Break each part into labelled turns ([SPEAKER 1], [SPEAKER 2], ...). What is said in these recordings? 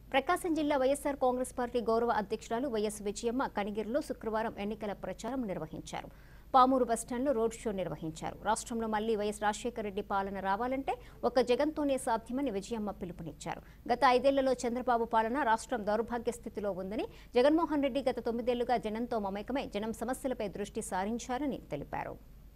[SPEAKER 1] ప్రకాశం జిల్లా వైఎస్సార్ కాంగ్రెస్ పార్టీ గౌరవ అధ్యక్షురాలు వైఎస్ విజయమ్మ కనిగిరిలో శుక్రవారం ఎన్నికల ప్రచారం నిర్వహించారు పామూరు బస్టాండ్లో రోడ్ షో నిర్వహించారు రాష్ట్రంలో మళ్లీ వైఎస్ రాజశేఖర రెడ్డి పాలన రావాలంటే ఒక జగన్తోనే సాధ్యమని విజయమ్మ పిలుపునిచ్చారు గత ఐదేళ్లలో చంద్రబాబు పాలన రాష్ట్రం దౌర్భాగ్య స్థితిలో ఉందని జగన్మోహన్ రెడ్డి గత తొమ్మిదేళ్లుగా జనంతో మమేకమై జనం సమస్యలపై దృష్టి సారించారని తెలిపారు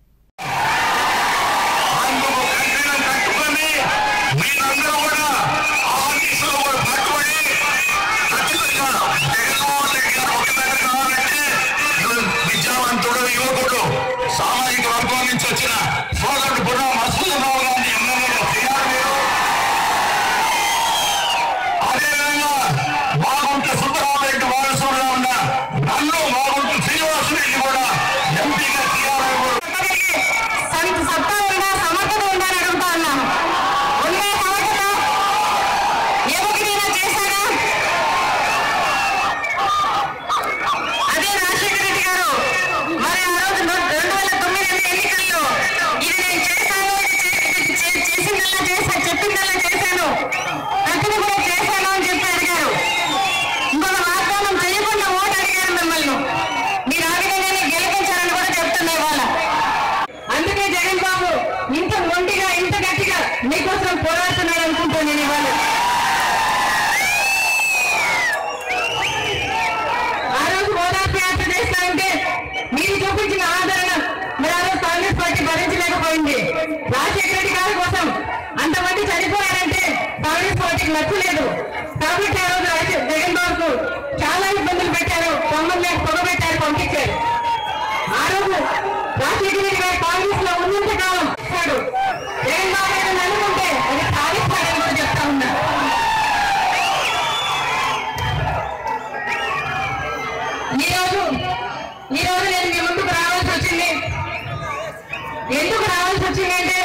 [SPEAKER 2] అందుకు కంకణం కట్టుకొని మీరందరూ కూడా ఆఫీసులో కూడా పట్టుకొని ఖచ్చితంగా జగన్మోహన్ రెడ్డి గారు ఒక దగ్గర కావాలంటే విద్యావంతుడు యువకుడు సామాజిక వర్గం నుంచి వచ్చిన సోదరుడు కూడా మసూదరావు గారిని ఎమ్మెల్యేగా చేయాలి మీరు అదేవిధంగా బాగుంటే సుబ్బరామరెడ్డి వారసుడుగా ఉన్న నన్ను బాగుంటే శ్రీనివాసరెడ్డి కూడా ఎంపీగా చేయాలని కూడా
[SPEAKER 3] సంత సత్తా ఉందా సమర్థత ఉందా అని అడుగుతా ఉన్నాను ఉందా సమర్థత ఏ ఒక్కడైనా చేశారా అదే రాజశేఖర రెడ్డి గారు మరి ఆ రోజు రెండు వేల తొమ్మిది ఎన్నికల్లో ఇది నేను చేశాను ఇది చే- ఇది చే- చేసిందల్లా చేశాను చెప్పిందల్లా చేశాను ప్రతిని కూడా చేశాను అని చెప్పి అడిగారు ఇంకొక వాగ్దానం చేయకుండా ఓటు అడిగారు మిమ్మల్ని మీరు ఆ విధంగానే గెలిపించారని కూడా చెప్తున్నా ఇవాళ అందుకే జగన్ బాబు ఇంత మొండిగా ఇంత గట్టిగా మీకోసం పోరాడుతున్నాడు అనుకుంటా నేను ఇవాళ ఆ రోజు ఓదార్పు యాత్ర చేస్తా ఉంటే మీరు చూపించిన ఆదరణ మరి ఆ రోజు కాంగ్రెస్ పార్టీ భరించలేకపోయింది రాజశేఖర రెడ్డి గారి కోసం అంతమంది చనిపోయారంటే కాంగ్రెస్ పార్టీకి నచ్చలేదు కాబట్టి ఆ రోజు రాజ- జగన్ బాబుకు చాలా ఇబ్బందులు పెట్టారు పొమ్మల్ని పొగబెట్టారు పంపించారు ఆ రోజు రాజశేఖర రెడ్డి గారు కాంగ్రెస్ లో ఉన్నంత కాలం చేశాడు. జగన్ బాబు గారిని అనుకుంటే అది సాధిస్తాడని కూడా చెప్తా ఉన్నా ఈ రోజు ఈ రోజు నేను మీ ముందుకు రావాల్సి వచ్చింది ఎందుకు రావాల్సి వచ్చింది అంటే